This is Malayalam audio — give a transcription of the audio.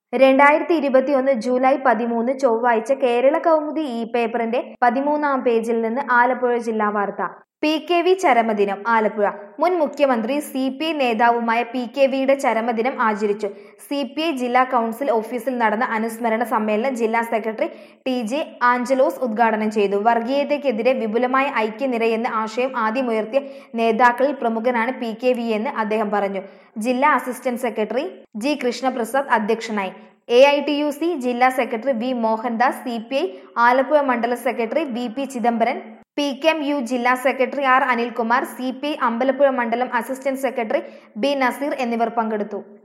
രണ്ടായിരത്തി ഇരുപത്തിയൊന്ന് ജൂലൈ പതിമൂന്ന് ചൊവ്വാഴ്ച കേരള കൗമുദി ഈ പേപ്പറിന്റെ പതിമൂന്നാം പേജിൽ നിന്ന് ആലപ്പുഴ ജില്ലാ വാർത്ത പി കെ വി ചരമദിനം ആലപ്പുഴ മുൻ മുഖ്യമന്ത്രി സി പി ഐ നേതാവുമായ പി കെ വിയുടെ ചരമദിനം ആചരിച്ചു സി പി ഐ ജില്ലാ കൗൺസിൽ ഓഫീസിൽ നടന്ന അനുസ്മരണ സമ്മേളനം ജില്ലാ സെക്രട്ടറി ടി ജെ ആഞ്ചലോസ് ഉദ്ഘാടനം ചെയ്തു വർഗീയതയ്ക്കെതിരെ വിപുലമായ ഐക്യനിരയെന്ന ആശയം ആദ്യമുയർത്തിയ നേതാക്കളിൽ പ്രമുഖനാണ് പി കെ വി എന്ന് അദ്ദേഹം പറഞ്ഞു ജില്ലാ അസിസ്റ്റന്റ് സെക്രട്ടറി ജി കൃഷ്ണപ്രസാദ് അധ്യക്ഷനായി A I T U C ജില്ലാ secretary V Mohandas C P I Alappuzha മണ്ഡല secretary V P Chidambaran P K M U ജില്ലാ secretary R Anilkumar C P I Ambalappuzha മണ്ഡലം അസിസ്റ്റന്റ് സെക്രട്ടറി ബി നസീർ എന്നിവർ പങ്കെടുത്തു